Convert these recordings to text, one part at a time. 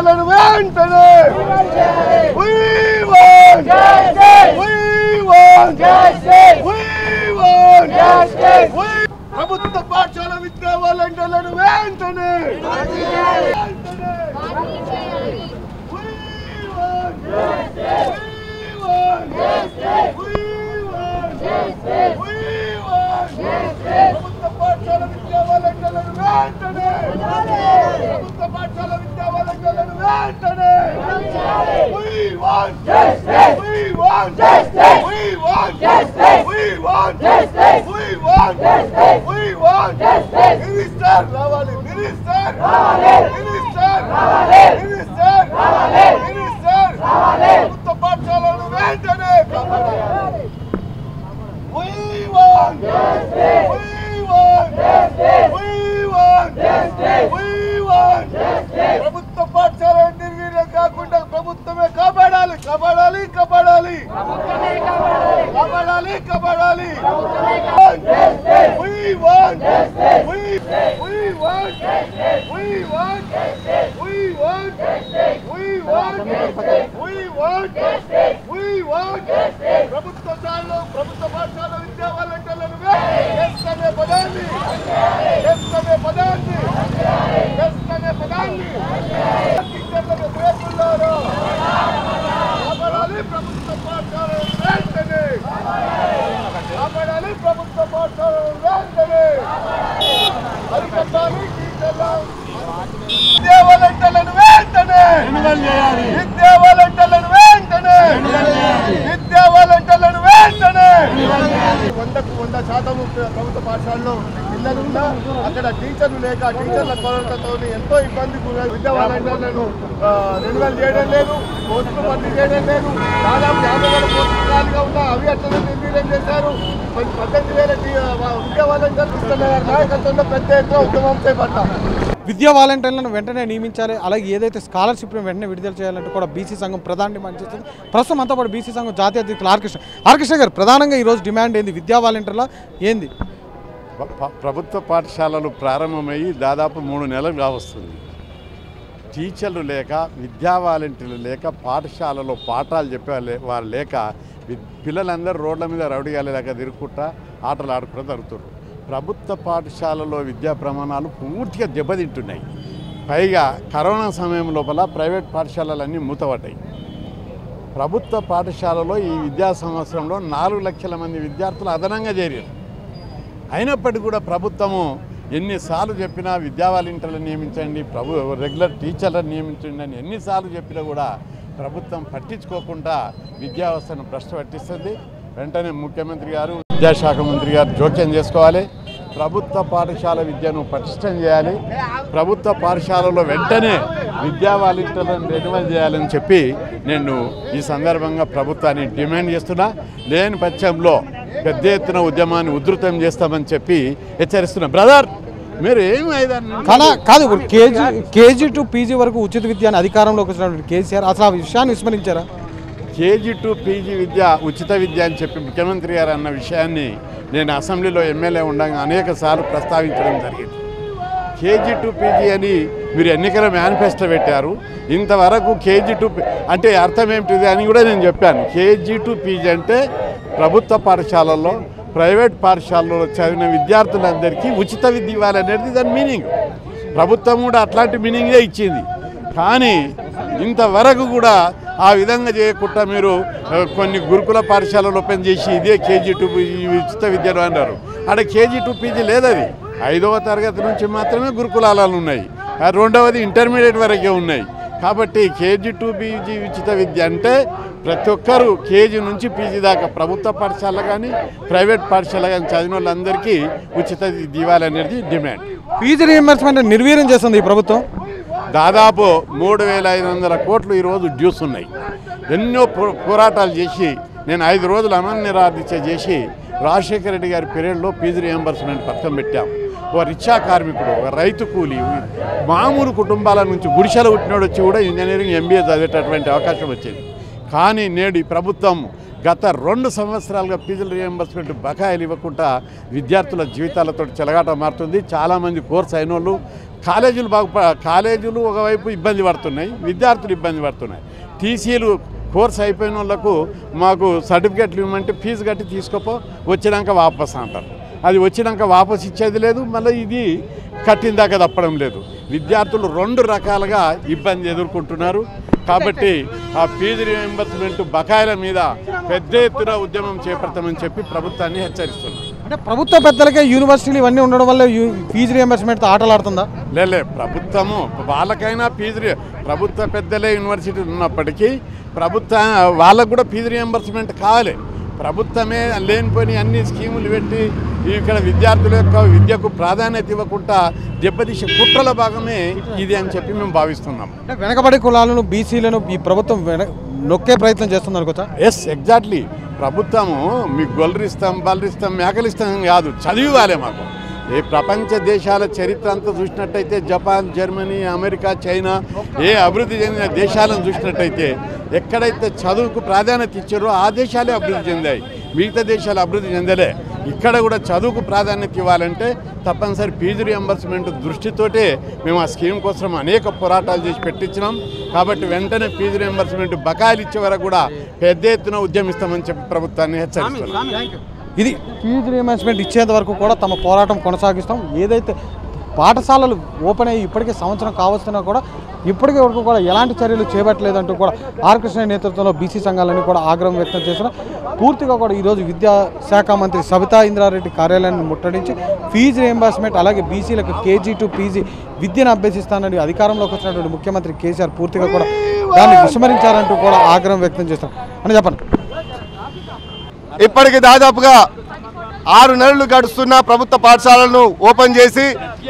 విద్యావాలంటలను వెంటనే We want We want We want We ప్రభుత్వ పాఠశాల విద్యావాలంటలను వెంటనే వెంటనే We want We want We want We want ప్రభుత్వ పాఠశాల విద్యావాలంటలను వెంటనే ప్రభుత్వ పాఠశాల విద్యావాలంటలను వెంటనే We want justice. We want justice. We want justice. We want justice. We want justice. We want justice. Minister రావాలి మినిస్టర్ రావాలి మినిస్టర్ రావాలి మినిస్టర్ రావాలి మినిస్టర్ రావాలి ప్రభుత్వ పాఠశాలను వెంటనే కాపాడాలి We want justice. We want justice. We want justice. We want justice. ప్రభుత్వ పాఠశాల నిర్వీర్యం కాకుండా ప్రభుత్వమే కాపాడాలి కాపాడాలి కాపాడాలి కాపాడాలి కాపాడాలి We want justice. We we want justice. We want justice. We want justice. We want justice. We want justice. We want justice. ప్రభుత్వ శాలలో ప్రభుత్వ పాఠశాల విద్యావాలంటలను ఎస్ అనే పదాన్ని ఎస్ అనే పదాన్ని ఎస్ అనే పదాన్ని టీచర్ల వ్యతిరేకులారా కాపాడాలి ప్రభుత్వ పాఠశాలను వెంటనే కాపాడాలి ప్రభుత్వ పాఠశాలను వెంటనే అరికట్టాలి టీచర్ల విద్యావాలంటలను వెంటనే విద్యావాలంటలను వెంటనే విద్యావాలంటలను వెంటనే వందకు వంద శాతం ప్రభుత్వ పాఠశాలలో పిల్లలు ఉన్నా అక్కడ టీచర్లు లేక టీచర్ల కొరతతో ఎంతో ఇబ్బంది గురై విద్యావాలంటలను రెన్యువల్ చేయడం లేదు పోస్టులు భర్తీ చేయడం లేదు దాదాపు యాభై వేల పోస్టులు ఖాళీగా ఉన్నా అవి అట్లనే నిర్వీర్యం చేశారు మరి పద్దెనిమిది వేల విద్యావాలంటలు ఇస్తున్న వారి నాయకత్వంలో పెద్ద ఎత్తున ఉద్యమం చేపట్టాం విద్యా వాలంటీర్లను వెంటనే నియమించాలి అలాగే ఏదైతే స్కాలర్షిప్ను వెంటనే విడుదల చేయాలంటే కూడా బీసీ సంఘం ప్రధాన డిమాండ్ చేస్తుంది ప్రస్తుతం అంతా పాటు బీసీ సంఘం జాతీయ అధ్యక్షులు ఆర్కృష్ణ ఆర్కృష్ణ గారు ప్రధానంగా ఈరోజు డిమాండ్ ఏంది విద్యా వాలంటీర్ల ఏంది ప- ప- ప్రభుత్వ పాఠశాలలు ప్రారంభమయ్యి దాదాపు మూడు నెలలు కావస్తుంది టీచర్లు లేక విద్యా వాలంటీర్లు లేక పాఠశాలలో పాఠాలు చెప్పే లే- వారు లేక వి- పిల్లలందరూ రోడ్ల మీద రౌడీగాలేలాగా తిరుగుకుంటా ఆటలు ఆడుకుంటూ జరుగుతున్నారు ప్రభుత్వ పాఠశాలలో విద్యా ప్రమాణాలు పూర్తిగా దెబ్బతింటున్నాయి పైగా కరోనా సమయం లోపల ప్రైవేట్ పాఠశాలలన్నీ మూతపడ్డాయి ప్రభుత్వ పాఠశాలలో ఈ విద్యా సంవత్సరంలో నాలుగు లక్షల మంది విద్యార్థులు అదనంగా చేరారు అయినప్పటికీ కూడా ప్రభుత్వము ఎన్నిసార్లు చెప్పినా విద్యా వాలంటీర్లను నియమించండి ప్రభు రెగ్యులర్ టీచర్లను నియమించండి అని ఎన్నిసార్లు చెప్పినా కూడా ప్రభుత్వం పట్టించుకోకుండా విద్యా వ్యవస్థను భ్రష్టు పట్టిస్తుంది వెంటనే ముఖ్యమంత్రి గారు విద్యాశాఖ మంత్రి గారు జోక్యం చేసుకోవాలి ప్రభుత్వ పాఠశాల విద్యను పటిష్టం చేయాలి ప్రభుత్వ పాఠశాలలో వెంటనే విద్యా వాలంటీర్లను రెన్యువల్ చేయాలని చెప్పి నేను ఈ సందర్భంగా ప్రభుత్వాన్ని డిమాండ్ చేస్తున్నా లేని పక్షంలో పెద్ద ఎత్తున ఉద్యమాన్ని ఉధృతం చేస్తామని చెప్పి హెచ్చరిస్తున్నా బ్రదర్ మీరు ఏమి ఐదారు కానా కాదు ఇప్పుడు కేజీ కేజీ టు పీజీ వరకు ఉచిత విద్య అని అధికారంలోకి వచ్చినటువంటి కేసీఆర్ అసలు ఆ విషయాన్ని విస్మరించారా కేజీ టు పీజీ విద్య ఉచిత విద్య అని చెప్పి ముఖ్యమంత్రి గారు అన్న విషయాన్ని నేను అసెంబ్లీలో ఎమ్మెల్యే ఉండగా అనేక సార్లు ప్రస్తావించడం జరిగింది కేజీ టు పీజీ అని మీరు ఎన్నికల మేనిఫెస్టో పెట్టారు ఇంతవరకు కేజీ టు అంటే అర్థం ఏమిటిది అని కూడా నేను చెప్పాను కేజీ టు పీజీ అంటే ప్రభుత్వ పాఠశాలల్లో ప్రైవేట్ పాఠశాలలో చదివిన విద్యార్థులందరికీ ఉచిత విద్య ఇవ్వాలనేది దాని మీనింగ్ ప్రభుత్వం కూడా అట్లాంటి మీనింగే ఇచ్చింది కానీ ఇంతవరకు కూడా ఆ విధంగా చేయకుండా మీరు ఆ, కొన్ని గురుకుల పాఠశాలలు ఓపెన్ చేసి ఇదే కేజీ టూ పీజీ ఉచిత విద్యను అన్నారు అక్కడ కేజీ టూ పీజీ లేదది ఐదవ తరగతి నుంచి మాత్రమే గురుకులాలు ఉన్నాయి ఆ రెండవది ఇంటర్మీడియట్ వరకే ఉన్నాయి కాబట్టి కేజీ టూ పీజీ ఉచిత విద్య అంటే ప్రతి ఒక్కరూ కేజీ నుంచి పీజీ దాకా ప్రభుత్వ పాఠశాల కానీ ప్రైవేట్ పాఠశాల కానీ చదివిన వాళ్ళందరికీ ఉచిత విద్య ఇవ్వాలనేది డిమాండ్ ఫీజు రీఎంబర్స్మెంట్ నిర్వీర్యం చేస్తుంది ఈ ప్రభుత్వం దాదాపు మూడు వేల ఐదు వందల కోట్లు ఈరోజు డ్యూస్ ఉన్నాయి ఎన్నో పో- పోరాటాలు చేసి నేను ఐదు రోజులు అమలు నిరాదీక్ష చేసి రాజశేఖర రెడ్డి గారి పీరియడ్లో ఫీజు రియంబర్స్మెంట్ పథకం పెట్టాం ఒక రిక్షా కార్మికుడు ఒక రైతు కూలి మామూలు కుటుంబాల నుంచి గుడిసెలు పుట్టినోడు వచ్చి కూడా ఇంజనీరింగ్ ఎంబీఏ చదివేటటువంటి అవకాశం వచ్చింది కానీ నేడు ఈ ప్రభుత్వం గత రెండు సంవత్సరాలుగా ఫీజుల రియంబర్స్మెంట్ బకాయిలు ఇవ్వకుండా విద్యార్థుల జీవితాలతో చెలగాట మారుతుంది చాలామంది కోర్స్ అయిన వాళ్ళు కాలేజీలు బాగు కాలేజీలు ఒకవైపు ఇబ్బంది పడుతున్నాయి విద్యార్థులు ఇబ్బంది పడుతున్నాయి టీసీలు కోర్స్ అయిపోయిన వాళ్ళకు మాకు సర్టిఫికెట్లు ఇవ్వమంటే ఫీజు కట్టి తీసుకోపో వచ్చినాక వాపస్ అంటారు అది వచ్చినాక వాపస్ ఇచ్చేది లేదు మళ్ళీ ఇది కట్టిన దాకా తప్పడం లేదు విద్యార్థులు రెండు రకాలుగా ఇబ్బంది ఎదుర్కొంటున్నారు కాబట్టి ఆ ఫీజు రియంబర్స్మెంట్ బకాయిల మీద పెద్ద ఎత్తున ఉద్యమం చేపడతామని చెప్పి ప్రభుత్వాన్ని హెచ్చరిస్తున్నాం అంటే ప్రభుత్వ పెద్దలకే యూనివర్సిటీలు ఇవన్నీ ఉండడం వల్ల యూ- ఫీజు రియంబర్స్మెంట్తో ఆటలాడుతుందా లేలే ప్రభుత్వము వాళ్ళకైనా ఫీజు రి- ప్రభుత్వ పెద్దలే యూనివర్సిటీలు ఉన్నప్పటికీ ప్రభుత్వ వాళ్ళకు కూడా ఫీజు రియంబర్స్మెంట్ కావాలి ప్రభుత్వమే లేనిపోని అన్ని స్కీములు పెట్టి ఇక్కడ విద్యార్థుల యొక్క విద్యకు ప్రాధాన్యత ఇవ్వకుండా దెబ్బతీసే కుట్రల భాగమే ఇది అని చెప్పి మేము భావిస్తున్నాం అంటే వెనకబడి కులాలను బీసీలను ఈ ప్రభుత్వం వెన నొక్కే ప్రయత్నం చేస్తుంది అనుకోవచ్చా ఎస్ ఎగ్జాక్ట్లీ ప్రభుత్వము మీకు గొల్లరిస్తాం బలరిస్తాం మేకలిస్తాం కాదు చదివాలి మాకు ఏ ప్రపంచ దేశాల చరిత్ర అంతా చూసినట్టయితే జపాన్ జర్మనీ అమెరికా చైనా ఏ అభివృద్ధి చెందిన దేశాలను చూసినట్టయితే ఎక్కడైతే చదువుకు ప్రాధాన్యత ఇచ్చారో ఆ దేశాలే అభివృద్ధి చెందాయి మిగతా దేశాలు అభివృద్ధి చెందలే ఇక్కడ కూడా చదువుకు ప్రాధాన్యత ఇవ్వాలంటే తప్పనిసరి ఫీజు రియంబర్స్మెంట్ దృష్టితోటే మేము ఆ స్కీమ్ కోసం అనేక పోరాటాలు చేసి పెట్టించినాం కాబట్టి వెంటనే ఫీజు రియంబర్స్మెంట్ బకాయిలు ఇచ్చే వరకు కూడా పెద్ద ఎత్తున ఉద్యమిస్తామని చెప్పి ప్రభుత్వాన్ని హెచ్చరిస్తున్నాం ఇది ఫీజు రియంబర్స్మెంట్ ఇచ్చేంత వరకు కూడా తమ పోరాటం కొనసాగిస్తాం ఏదైతే పాఠశాలలు ఓపెన్ అయ్యి ఇప్పటికే సంవత్సరం కావస్తున్నా కూడా ఇప్పటికే వరకు కూడా ఎలాంటి చర్యలు చేపట్టలేదంటూ కూడా ఆర్ కృష్ణ నేతృత్వంలో బీసీ సంఘాలన్నీ కూడా ఆగ్రహం వ్యక్తం చేసిన పూర్తిగా కూడా ఈరోజు విద్యాశాఖ మంత్రి సబితా ఇంద్రారెడ్డి కార్యాలయాన్ని ముట్టడించి ఫీజు రియంబర్స్మెంట్ అలాగే బీసీలకు కేజీ టు పీజీ విద్యను అభ్యసిస్తానని అధికారంలోకి వచ్చినటువంటి ముఖ్యమంత్రి కేసీఆర్ పూర్తిగా కూడా దాన్ని విస్మరించారంటూ కూడా ఆగ్రహం వ్యక్తం చేస్తారు అని చెప్పండి ఇప్పటికి దాదాపుగా ఆరు నెలలు గడుస్తున్న ప్రభుత్వ పాఠశాలను ఓపెన్ చేసి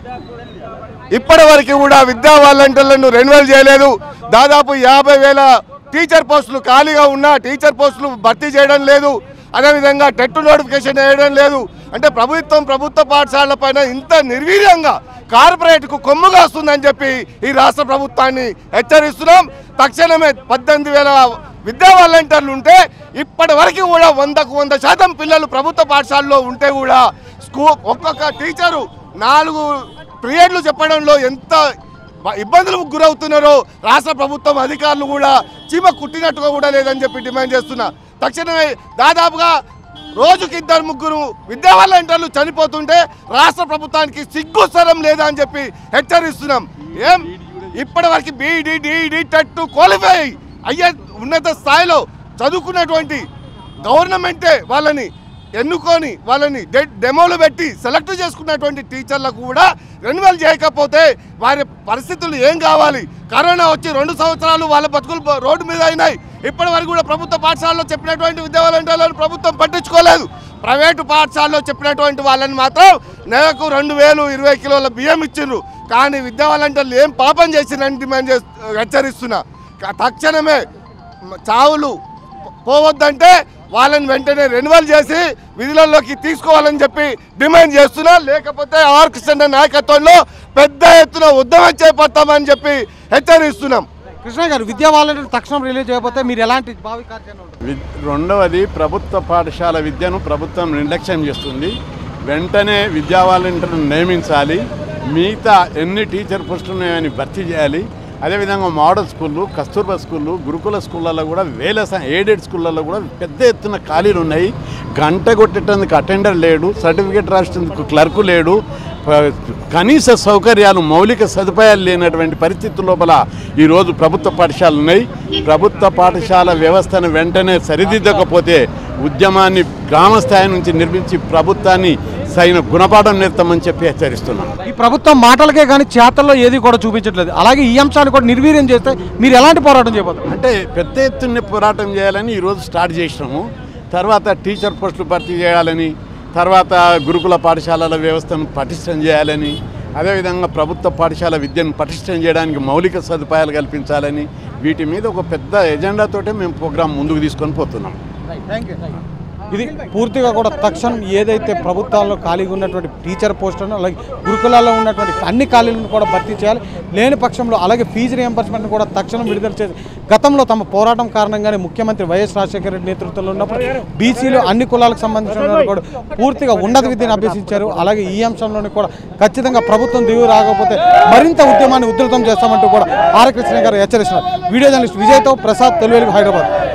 ఇప్పటి వరకు కూడా విద్యా వాలంటీర్లను రెన్యువల్ చేయలేదు దాదాపు యాభై వేల టీచర్ పోస్టులు ఖాళీగా ఉన్న టీచర్ పోస్టులు భర్తీ చేయడం లేదు అదేవిధంగా టెట్ నోటిఫికేషన్ వేయడం లేదు అంటే ప్రభుత్వం ప్రభుత్వ పాఠశాలల పైన ఇంత నిర్వీర్యంగా కార్పొరేట్కు కొమ్ముగా వస్తుందని చెప్పి ఈ రాష్ట్ర ప్రభుత్వాన్ని హెచ్చరిస్తున్నాం తక్షణమే పద్దెనిమిది వేల విద్యా వాలంటీర్లు ఉంటే ఇప్పటి వరకు కూడా వందకు వంద శాతం పిల్లలు ప్రభుత్వ పాఠశాలలో ఉంటే కూడా స్కూ ఒక్కొక్క టీచరు నాలుగు పీరియడ్లు చెప్పడంలో ఎంత బ- ఇబ్బందులకు గురవుతున్నారో రాష్ట్ర ప్రభుత్వం అధికారులు కూడా చీమ కుట్టినట్టుగా కూడా లేదని చెప్పి డిమాండ్ చేస్తున్నా తక్షణమే దాదాపుగా రోజుకి ఇద్దరు ముగ్గురు విద్యా వాలంటీర్లు చనిపోతుంటే రాష్ట్ర ప్రభుత్వానికి సిగ్గు స్వరం లేదా అని చెప్పి హెచ్చరిస్తున్నాం ఏం ఇప్పటి వరకు బీఈడి డిఈడి టెట్ క్వాలిఫై అయ్యే ఉన్నత స్థాయిలో చదువుకున్నటువంటి గవర్నమెంటే వాళ్ళని ఎన్నుకొని వాళ్ళని డె- డెమోలు పెట్టి సెలెక్ట్ చేసుకున్నటువంటి టీచర్లకు కూడా రెన్యువల్ చేయకపోతే వారి పరిస్థితులు ఏం కావాలి కరోనా వచ్చి రెండు సంవత్సరాలు వాళ్ళ బతుకులు పో- రోడ్డు మీద అయినాయి ఇప్పటి వరకు కూడా ప్రభుత్వ పాఠశాలలో చెప్పినటువంటి విద్యా వాలంటీర్లను ప్రభుత్వం పట్టించుకోలేదు ప్రైవేటు పాఠశాలలో చెప్పినటువంటి వాళ్ళని మాత్రం నెలకు రెండు వేలు ఇరవై కిలోల బియ్యం ఇచ్చిండ్రు కానీ విద్యా వాలంటీర్లు ఏం పాపం చేసిందని డిమాండ్ చేస్తూ హెచ్చరిస్తున్నా క- తక్షణమే మ- చావులు పోవద్దంటే వాళ్ళని వెంటనే రెన్యువల్ చేసి విధులలోకి తీసుకోవాలని చెప్పి డిమాండ్ చేస్తున్నా లేకపోతే ఆర్ కృష్ణ నాయకత్వంలో పెద్ద ఎత్తున ఉద్యమం చేపడతామని చెప్పి హెచ్చరిస్తున్నాం కృష్ణ గారు విద్యా వాలంటీర్ తక్షణం రిలీజ్ చేయకపోతే మీరు ఎలాంటి భావి కార్యాచరణ ఉంటుంది విద్- రెండవది ప్రభుత్వ పాఠశాల విద్యను ప్రభుత్వం నిర్లక్ష్యం చేస్తుంది వెంటనే విద్యా వాలంటీర్లను నియమించాలి మిగతా ఎన్ని టీచర్ పోస్టులు ఉన్నాయని భర్తీ చేయాలి అదేవిధంగా మోడల్ స్కూళ్ళు కస్తూర్బా స్కూళ్ళు గురుకుల స్కూళ్ళల్లో కూడా వేల స- ఎయిడెడ్ స్కూళ్ళల్లో కూడా పెద్ద ఎత్తున ఖాళీలు ఉన్నాయి గంట కొట్టేటందుకు అటెండర్ లేడు సర్టిఫికేట్ రాసేందుకు క్లర్కు లేడు ప- కనీస సౌకర్యాలు మౌలిక సదుపాయాలు లేనటువంటి పరిస్థితుల లోపల ఈరోజు ప్రభుత్వ పాఠశాలలు ఉన్నాయి ప్రభుత్వ పాఠశాల వ్యవస్థను వెంటనే సరిదిద్దకపోతే ఉద్యమాన్ని గ్రామ స్థాయి నుంచి నిర్మించి ప్రభుత్వాన్ని సైన గుణపాఠం నేర్తామని చెప్పి హెచ్చరిస్తున్నాం ఈ ప్రభుత్వం మాటలకే కానీ చేతల్లో ఏది కూడా చూపించట్లేదు అలాగే ఈ అంశాన్ని కూడా నిర్వీర్యం చేస్తే మీరు ఎలాంటి పోరాటం చేయబోతున్నారు అంటే పెద్ద ఎత్తున పోరాటం చేయాలని ఈరోజు స్టార్ట్ చేసినాము తర్వాత టీచర్ పోస్టులు భర్తీ చేయాలని తర్వాత గురుకుల పాఠశాలల వ్యవస్థను పటిష్టం చేయాలని అదేవిధంగా ప్రభుత్వ పాఠశాల విద్యను పటిష్టం చేయడానికి మౌలిక సదుపాయాలు కల్పించాలని వీటి మీద ఒక పెద్ద ఎజెండాతోటే మేము ప్రోగ్రాం ముందుకు తీసుకొని పోతున్నాం థ్యాంక్ యూ ఇది పూర్తిగా కూడా తక్షణం ఏదైతే ప్రభుత్వాల్లో ఖాళీగా ఉన్నటువంటి టీచర్ పోస్టులను అలాగే గురుకులాల్లో ఉన్నటువంటి అన్ని ఖాళీలను కూడా భర్తీ చేయాలి లేని పక్షంలో అలాగే ఫీజు రియంబర్స్మెంట్ కూడా తక్షణం విడుదల చేసి గతంలో తమ పోరాటం కారణంగానే ముఖ్యమంత్రి వైఎస్ రాజశేఖర రెడ్డి నేతృత్వంలో ఉన్నప్పుడు బీసీలు అన్ని కులాలకు సంబంధించిన వారు కూడా పూర్తిగా ఉన్నత విద్యను అభ్యసించారు అలాగే ఈ అంశంలోని కూడా ఖచ్చితంగా ప్రభుత్వం దిగు రాకపోతే మరింత ఉద్యమాన్ని ఉధృతం చేస్తామంటూ కూడా ఆర్ కృష్ణ గారు హెచ్చరిస్తున్నారు వీడియో జర్నలిస్ట్ విజయ్తో ప్రసాద్ తెలుగు హైదరాబాద్